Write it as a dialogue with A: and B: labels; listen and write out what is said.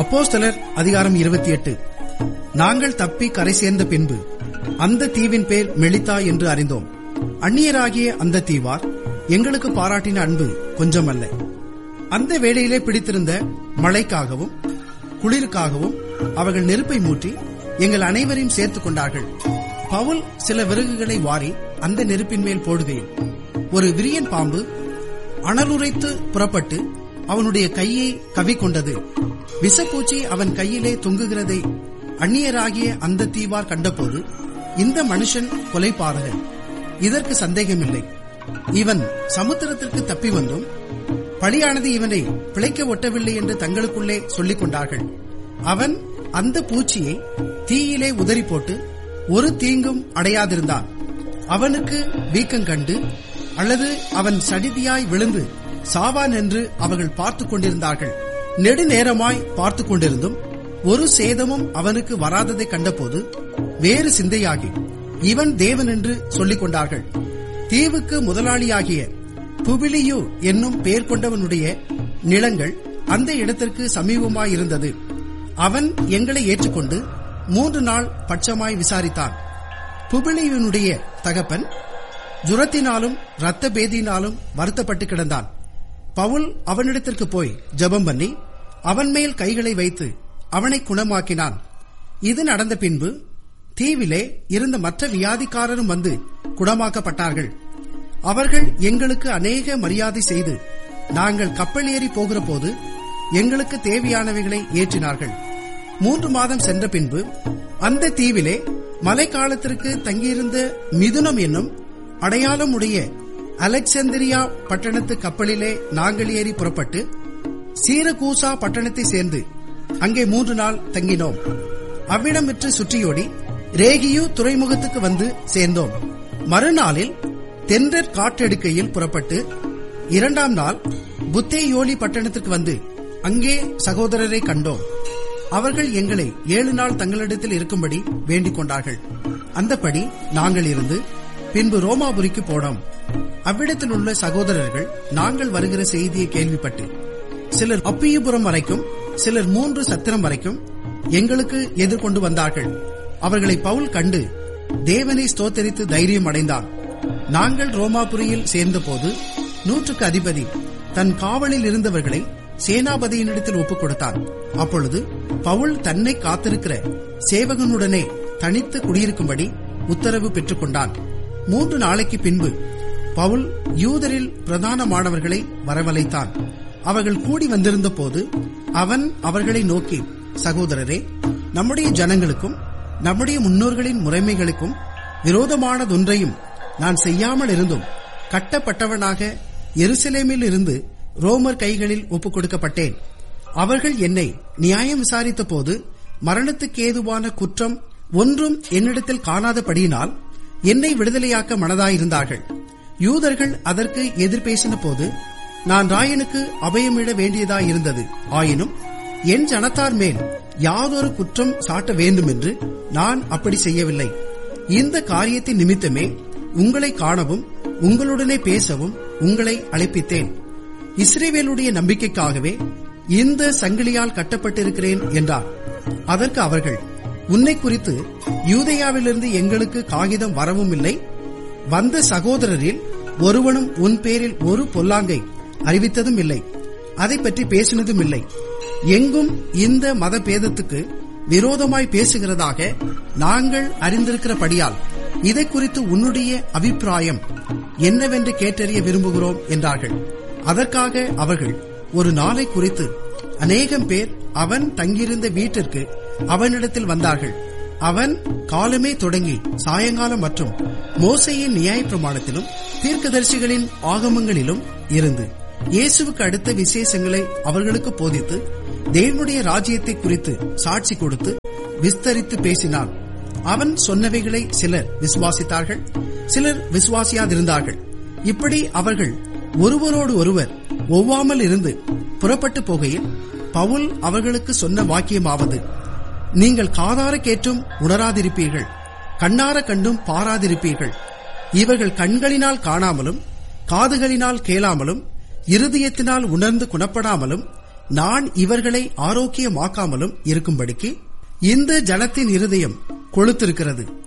A: அப்போஸ்தலர் அதிகாரம் இருபத்தி எட்டு நாங்கள் தப்பி கரை சேர்ந்த பின்பு அந்த தீவின் பேர் மெலித்தா என்று அறிந்தோம் அந்நியராகிய அந்த தீவார் எங்களுக்கு பாராட்டின அன்பு கொஞ்சமல்ல அந்த வேளையிலே பிடித்திருந்த மழைக்காகவும் குளிருக்காகவும் அவர்கள் நெருப்பை மூட்டி எங்கள் அனைவரையும் சேர்த்துக் கொண்டார்கள் பவுல் சில விறகுகளை வாரி அந்த நெருப்பின் மேல் போடுகையில் ஒரு விரியன் பாம்பு அனலுரைத்து புறப்பட்டு அவனுடைய கையை கவிக்கொண்டது விஷப்பூச்சி அவன் கையிலே தொங்குகிறதை அந்நியராகிய அந்த தீவார் கண்டபோது இந்த மனுஷன் கொலைபாதகன் இதற்கு சந்தேகமில்லை இவன் சமுத்திரத்திற்கு தப்பி வந்தும் பழியானது இவனை பிழைக்க ஒட்டவில்லை என்று தங்களுக்குள்ளே சொல்லிக் கொண்டார்கள் அவன் அந்த பூச்சியை தீயிலே உதறி போட்டு ஒரு தீங்கும் அடையாதிருந்தான் அவனுக்கு வீக்கம் கண்டு அல்லது அவன் சடிதியாய் விழுந்து சாவான் என்று அவர்கள் பார்த்துக் கொண்டிருந்தார்கள் நெடுநேரமாய் பார்த்துக் கொண்டிருந்தும் ஒரு சேதமும் அவனுக்கு வராததை கண்டபோது வேறு சிந்தையாகி இவன் தேவன் என்று சொல்லிக் கொண்டார்கள் தீவுக்கு முதலாளியாகிய புபிலியு என்னும் பெயர் கொண்டவனுடைய நிலங்கள் அந்த இடத்திற்கு சமீபமாயிருந்தது அவன் எங்களை ஏற்றுக்கொண்டு மூன்று நாள் பட்சமாய் விசாரித்தான் புபிலியுனுடைய தகப்பன் ஜுரத்தினாலும் இரத்த பேதியினாலும் வருத்தப்பட்டு கிடந்தான் பவுல் அவனிடத்திற்கு போய் ஜெபம் பண்ணி அவன் மேல் கைகளை வைத்து அவனை குணமாக்கினான் இது நடந்த பின்பு தீவிலே இருந்த மற்ற வியாதிக்காரரும் வந்து குணமாக்கப்பட்டார்கள் அவர்கள் எங்களுக்கு அநேக மரியாதை செய்து நாங்கள் கப்பல் ஏறி போகிற போது எங்களுக்கு தேவையானவைகளை ஏற்றினார்கள் மூன்று மாதம் சென்ற பின்பு அந்த தீவிலே மழைக்காலத்திற்கு தங்கியிருந்த மிதுனம் என்னும் அடையாளம் உடைய அலெக்சாந்திரியா பட்டணத்து கப்பலிலே நாங்கள் ஏறி புறப்பட்டு சீரகூசா பட்டணத்தை சேர்ந்து அங்கே மூன்று நாள் தங்கினோம் அவ்விடம் விற்று சுற்றியோடி ரேகியு துறைமுகத்துக்கு வந்து சேர்ந்தோம் மறுநாளில் தென்றற் காற்றெடுக்கையில் புறப்பட்டு இரண்டாம் நாள் புத்தேயோலி பட்டணத்திற்கு வந்து அங்கே சகோதரரை கண்டோம் அவர்கள் எங்களை ஏழு நாள் தங்களிடத்தில் இருக்கும்படி வேண்டிக் கொண்டார்கள் அந்தபடி நாங்கள் இருந்து பின்பு ரோமாபுரிக்கு போனோம் அவ்விடத்தில் உள்ள சகோதரர்கள் நாங்கள் வருகிற செய்தியை கேள்விப்பட்டு சிலர் அப்பியபுரம் வரைக்கும் சிலர் மூன்று சத்திரம் வரைக்கும் எங்களுக்கு எதிர்கொண்டு வந்தார்கள் அவர்களை பவுல் கண்டு தேவனை ஸ்தோத்தரித்து தைரியம் அடைந்தான் நாங்கள் ரோமாபுரியில் சேர்ந்தபோது நூற்றுக்கு அதிபதி தன் காவலில் இருந்தவர்களை சேனாபதியினிடத்தில் ஒப்புக் கொடுத்தான் அப்பொழுது பவுல் தன்னை காத்திருக்கிற சேவகனுடனே தனித்து குடியிருக்கும்படி உத்தரவு பெற்றுக் கொண்டான் மூன்று நாளைக்கு பின்பு பவுல் யூதரில் பிரதானமானவர்களை வரவழைத்தான் அவர்கள் கூடி வந்திருந்த போது அவன் அவர்களை நோக்கி சகோதரரே நம்முடைய ஜனங்களுக்கும் நம்முடைய முன்னோர்களின் முறைமைகளுக்கும் விரோதமானதொன்றையும் நான் செய்யாமல் இருந்தும் கட்டப்பட்டவனாக எருசலேமில் இருந்து ரோமர் கைகளில் ஒப்புக் கொடுக்கப்பட்டேன் அவர்கள் என்னை நியாயம் விசாரித்த போது மரணத்துக்கு ஏதுவான குற்றம் ஒன்றும் என்னிடத்தில் காணாதபடியினால் என்னை விடுதலையாக்க மனதாயிருந்தார்கள் யூதர்கள் அதற்கு எதிர்பேசின போது நான் ராயனுக்கு அபயமிட வேண்டியதாயிருந்தது ஆயினும் என் ஜனத்தார் மேல் யாதொரு குற்றம் சாட்ட வேண்டும் என்று நான் அப்படி செய்யவில்லை இந்த காரியத்தின் நிமித்தமே உங்களை காணவும் உங்களுடனே பேசவும் உங்களை அழைப்பித்தேன் இஸ்ரேவேலுடைய நம்பிக்கைக்காகவே இந்த சங்கிலியால் கட்டப்பட்டிருக்கிறேன் என்றார் அதற்கு அவர்கள் உன்னை குறித்து யூதேயாவிலிருந்து எங்களுக்கு காகிதம் வரவும் இல்லை வந்த சகோதரரில் ஒருவனும் உன் பேரில் ஒரு பொல்லாங்கை அறிவித்ததும் இல்லை அதை பற்றி பேசினதும் இல்லை எங்கும் இந்த மத பேதத்துக்கு விரோதமாய் பேசுகிறதாக நாங்கள் அறிந்திருக்கிறபடியால் இதை குறித்து உன்னுடைய அபிப்பிராயம் என்னவென்று கேட்டறிய விரும்புகிறோம் என்றார்கள் அதற்காக அவர்கள் ஒரு நாளை குறித்து அநேகம் பேர் அவன் தங்கியிருந்த வீட்டிற்கு அவனிடத்தில் வந்தார்கள் அவன் காலமே தொடங்கி சாயங்காலம் மற்றும் மோசையின் நியாய பிரமாணத்திலும் தீர்க்கதரிசிகளின் ஆகமங்களிலும் இருந்து இயேசுவுக்கு அடுத்த விசேஷங்களை அவர்களுக்கு போதித்து தேவனுடைய ராஜ்யத்தை குறித்து சாட்சி கொடுத்து விஸ்தரித்து பேசினான் அவன் சொன்னவைகளை சிலர் விசுவாசித்தார்கள் சிலர் விசுவாசியாதிருந்தார்கள் இப்படி அவர்கள் ஒருவரோடு ஒருவர் ஒவ்வாமல் இருந்து புறப்பட்டு போகையில் பவுல் அவர்களுக்கு சொன்ன வாக்கியமாவது நீங்கள் காதார கேட்டும் உணராதிருப்பீர்கள் கண்ணார கண்டும் பாராதிருப்பீர்கள் இவர்கள் கண்களினால் காணாமலும் காதுகளினால் கேளாமலும் இருதயத்தினால் உணர்ந்து குணப்படாமலும் நான் இவர்களை ஆரோக்கியமாக்காமலும் இருக்கும்படிக்கு இந்த ஜனத்தின் இருதயம் கொளுத்திருக்கிறது